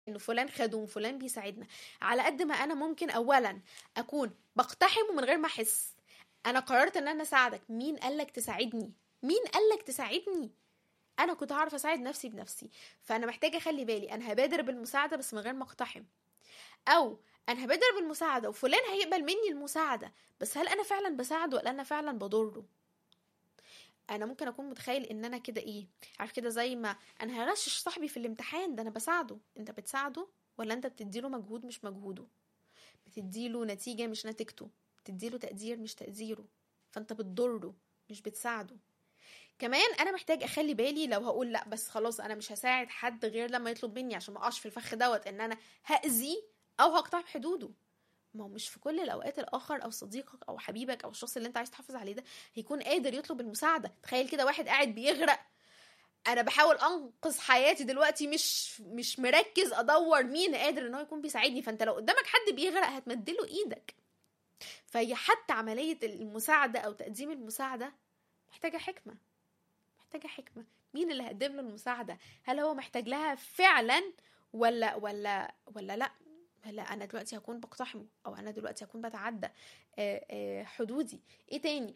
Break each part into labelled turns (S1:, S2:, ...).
S1: انه فلان خدوم فلان بيساعدنا على قد ما انا ممكن اولا اكون بقتحمه من غير ما احس انا قررت ان انا اساعدك مين قالك تساعدني مين قالك تساعدني انا كنت هعرف اساعد نفسي بنفسي فانا محتاجه اخلي بالي انا هبادر بالمساعده بس من غير ما اقتحم او انا هبادر بالمساعده وفلان هيقبل مني المساعده بس هل انا فعلا بساعده ولا انا فعلا بضره انا ممكن اكون متخيل ان انا كده ايه عارف كده زي ما انا هغشش صاحبي في الامتحان ده انا بساعده انت بتساعده ولا انت بتديله مجهود مش مجهوده بتديله نتيجه مش نتيجته بتديله تقدير مش تقديره فانت بتضره مش بتساعده كمان انا محتاج اخلي بالي لو هقول لا بس خلاص انا مش هساعد حد غير لما يطلب مني عشان ما اقعش في الفخ دوت ان انا هاذي او هقطع حدوده ما هو مش في كل الاوقات الاخر او صديقك او حبيبك او الشخص اللي انت عايز تحافظ عليه ده هيكون قادر يطلب المساعده تخيل كده واحد قاعد بيغرق انا بحاول انقذ حياتي دلوقتي مش مش مركز ادور مين قادر ان هو يكون بيساعدني فانت لو قدامك حد بيغرق هتمدله ايدك فهي حتى عمليه المساعده او تقديم المساعده محتاجه حكمه محتاجه حكمه مين اللي هقدم له المساعده هل هو محتاج لها فعلا ولا ولا ولا لا لا انا دلوقتي هكون بقتحمه او انا دلوقتي هكون بتعدى آه، آه، حدودي ايه تاني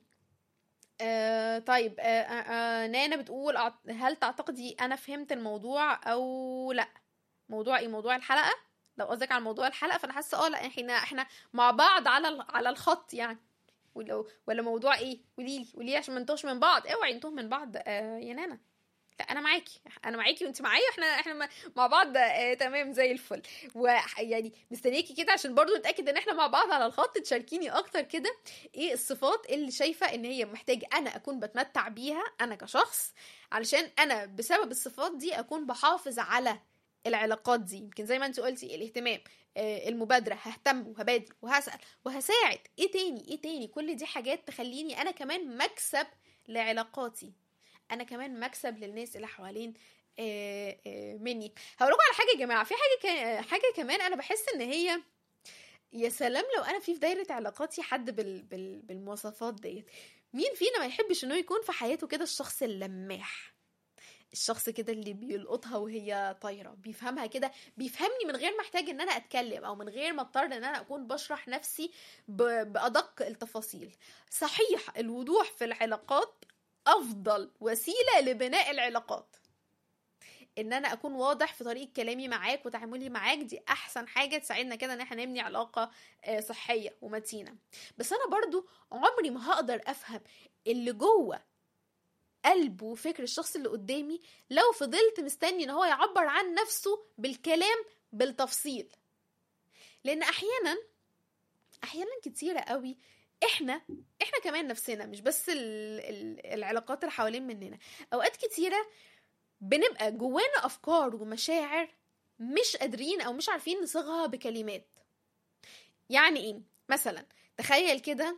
S1: آه طيب آه آه آه نانا بتقول أعت- هل تعتقدي انا فهمت الموضوع او لا موضوع ايه موضوع الحلقه لو قصدك على موضوع الحلقه فانا حاسه اه لا احنا احنا مع بعض على ال- على الخط يعني ولو ولا موضوع ايه قولي لي قولي لي عشان ما نتوهش من بعض اوعي نتوه من بعض آه يا نانا لا انا معاكي انا معاكي وانت معايا احنا احنا م- مع بعض آه تمام زي الفل ويعني مستنياكي كده عشان برضو نتاكد ان احنا مع بعض على الخط تشاركيني اكتر كده ايه الصفات اللي شايفه ان هي محتاجه انا اكون بتمتع بيها انا كشخص علشان انا بسبب الصفات دي اكون بحافظ على العلاقات دي يمكن زي ما انت قلتي الاهتمام آه، المبادرة ههتم وهبادر وهسأل وهساعد ايه تاني ايه تاني كل دي حاجات تخليني انا كمان مكسب لعلاقاتي انا كمان مكسب للناس اللي حوالين آه، آه، مني هقول لكم على حاجه يا جماعه في حاجه ك- حاجه كمان انا بحس ان هي يا سلام لو انا في في دايره علاقاتي حد بال... بال... بالمواصفات ديت مين فينا ما يحبش انه يكون في حياته كده الشخص اللماح الشخص كده اللي بيلقطها وهي طايره بيفهمها كده بيفهمني من غير ما احتاج ان انا اتكلم او من غير ما اضطر ان انا اكون بشرح نفسي ب... بادق التفاصيل صحيح الوضوح في العلاقات افضل وسيله لبناء العلاقات ان انا اكون واضح في طريقه كلامي معاك وتعاملي معاك دي احسن حاجه تساعدنا كده ان احنا نبني علاقه آه، صحيه ومتينه بس انا برضو عمري ما هقدر افهم اللي جوه قلب وفكر الشخص اللي قدامي لو فضلت مستني ان هو يعبر عن نفسه بالكلام بالتفصيل لان احيانا احيانا كتيره قوي احنا احنا كمان نفسنا مش بس ال... ال... العلاقات اللي حوالين مننا اوقات كتيره بنبقى جوانا افكار ومشاعر مش قادرين او مش عارفين نصيغها بكلمات يعني ايه مثلا تخيل كده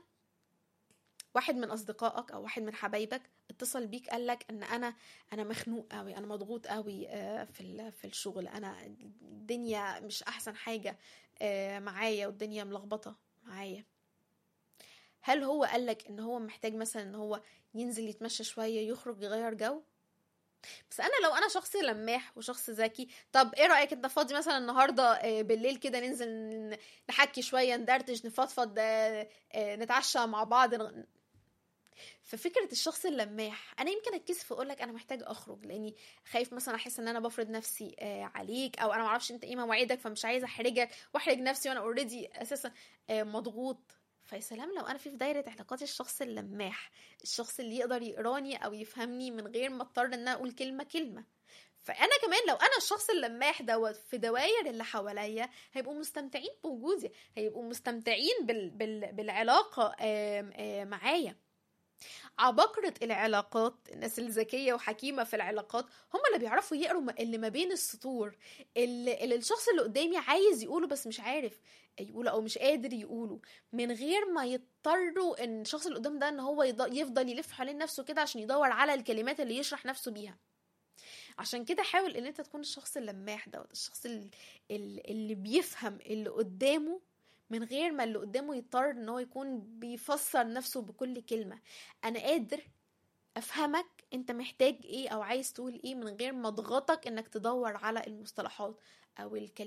S1: واحد من اصدقائك او واحد من حبايبك اتصل بيك قال لك ان انا انا مخنوق قوي انا مضغوط قوي آه، في ال- في الشغل انا الدنيا مش احسن حاجه آه، معايا والدنيا ملخبطه معايا هل هو قالك ان هو محتاج مثلا ان هو ينزل يتمشى شويه يخرج يغير جو بس انا لو انا شخص لماح وشخص ذكي طب ايه رايك انت فاضي مثلا النهارده آه، بالليل كده ننزل ن- نحكي شويه ندردش نفضفض آه، آه، نتعشى مع بعض ن- ففكره الشخص اللماح انا يمكن اتكسف اقول لك انا محتاج اخرج لاني خايف مثلا احس ان انا بفرض نفسي آه، عليك او انا ما اعرفش انت ايه مواعيدك فمش عايزه احرجك واحرج نفسي وانا اوريدي اساسا آه، مضغوط فيا سلام لو انا في في دايره علاقات الشخص اللماح الشخص اللي يقدر يقراني او يفهمني من غير ما اضطر ان انا اقول كلمه كلمه فانا كمان لو انا الشخص اللماح دوت في دواير اللي حواليا هيبقوا مستمتعين بوجودي هيبقوا مستمتعين بال... بال... بالعلاقه آم، آم، معايا عباقرة العلاقات الناس الذكية وحكيمة في العلاقات هم اللي بيعرفوا يقروا م- اللي ما بين السطور اللي, اللي الشخص اللي قدامي عايز يقوله بس مش عارف يقوله او مش قادر يقوله من غير ما يضطروا ان الشخص اللي قدام ده ان هو يض- يفضل يلف حوالين نفسه كده عشان يدور على الكلمات اللي يشرح نفسه بيها عشان كده حاول ان انت تكون الشخص اللماح دوت الشخص ال- ال- اللي بيفهم اللي قدامه من غير ما اللي قدامه يضطر ان هو يكون بيفسر نفسه بكل كلمة انا قادر افهمك انت محتاج ايه او عايز تقول ايه من غير ما اضغطك انك تدور على المصطلحات او الكلمات